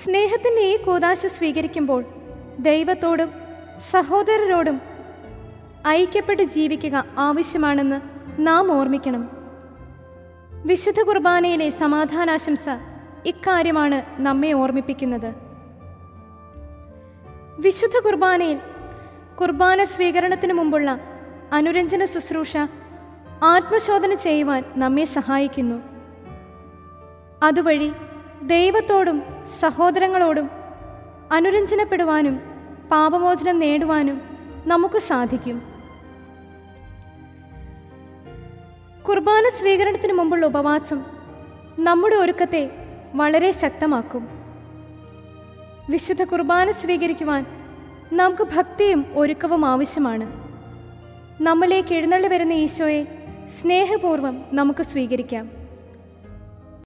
സ്നേഹത്തിൻ്റെ ഈ കൂതാശ സ്വീകരിക്കുമ്പോൾ ദൈവത്തോടും സഹോദരരോടും ഐക്യപ്പെട്ട് ജീവിക്കുക ആവശ്യമാണെന്ന് നാം ഓർമ്മിക്കണം വിശുദ്ധ കുർബാനയിലെ സമാധാനാശംസ ഇക്കാര്യമാണ് നമ്മെ ഓർമ്മിപ്പിക്കുന്നത് വിശുദ്ധ കുർബാനയിൽ കുർബാന സ്വീകരണത്തിന് മുമ്പുള്ള അനുരഞ്ജന ശുശ്രൂഷ ആത്മശോധന ചെയ്യുവാൻ നമ്മെ സഹായിക്കുന്നു അതുവഴി ദൈവത്തോടും സഹോദരങ്ങളോടും അനുരഞ്ജനപ്പെടുവാനും പാപമോചനം നേടുവാനും നമുക്ക് സാധിക്കും കുർബാന സ്വീകരണത്തിന് മുമ്പുള്ള ഉപവാസം നമ്മുടെ ഒരുക്കത്തെ വളരെ ശക്തമാക്കും വിശുദ്ധ കുർബാന സ്വീകരിക്കുവാൻ നമുക്ക് ഭക്തിയും ഒരുക്കവും ആവശ്യമാണ് നമ്മളിലേക്ക് എഴുന്നള്ളി വരുന്ന ഈശോയെ സ്നേഹപൂർവ്വം നമുക്ക് സ്വീകരിക്കാം